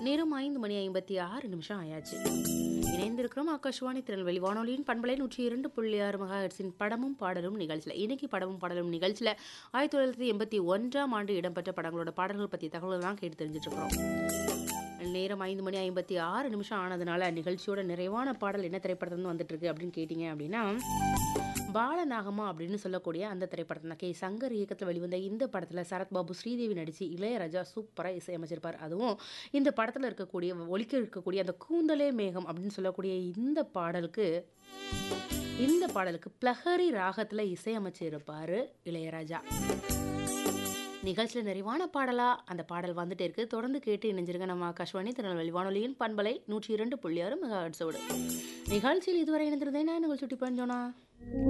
நேரம் ஐந்து மணி ஐம்பத்தி ஆறு நிமிஷம் ஆயாச்சு இணைந்திருக்கிறோம் ஆகாஷ்வாணி திருநெல்வேலி வானொலியின் பண்பலை நூற்றி இரண்டு புள்ளி ஆறு மெகாஹெட்ஸின் படமும் பாடலும் நிகழ்ச்சியில் இன்னைக்கு படமும் பாடலும் நிகழ்ச்சியில் ஆயிரத்தி தொள்ளாயிரத்தி எண்பத்தி ஒன்றாம் ஆண்டு இடம்பெற்ற படங்களோட பாடல்கள் பற்றிய தகவல்கள் தான் கேட்டு தெரிஞ்சுட்டு இருக்கிறோம் நேரம் ஐந்து மணி ஐம்பத்தி ஆறு நிமிஷம் ஆனதுனால நிகழ்ச்சியோட நிறைவான பாடல் என்ன திரைப்படத்துலேருந்து வந்துட்டு இருக்கு அப்படின்னு கேட்டிங்க அப்படின்னா பாலநாகமா அப்படின்னு சொல்லக்கூடிய அந்த திரைப்படம் தான் கே சங்கர் இயக்கத்தில் வெளிவந்த இந்த படத்தில் சரத்பாபு ஸ்ரீதேவி நடித்து இளையராஜா சூப்பராக இசையமைச்சிருப்பார் அதுவும் இந்த படத்தில் இருக்கக்கூடிய ஒலிக்க இருக்கக்கூடிய அந்த கூந்தலே மேகம் அப்படின்னு சொல்லக்கூடிய இந்த பாடலுக்கு இந்த பாடலுக்கு பிளஹரி ராகத்தில் இசையமைச்சிருப்பார் இளையராஜா நிகழ்ச்சியில் நிறைவான பாடலா அந்த பாடல் வந்துட்டே இருக்கு தொடர்ந்து கேட்டு இணைஞ்சிருங்க நம்ம ஆகாஷ்வாணி திருநெல்வேலி வானொலியின் பண்பலை நூற்றி இரண்டு புள்ளி ஆறு மெகா நிகழ்ச்சியில் இதுவரை இணைந்திருந்தேன் நான் நிகழ்ச்சி சுட்டி பஞ்சோனா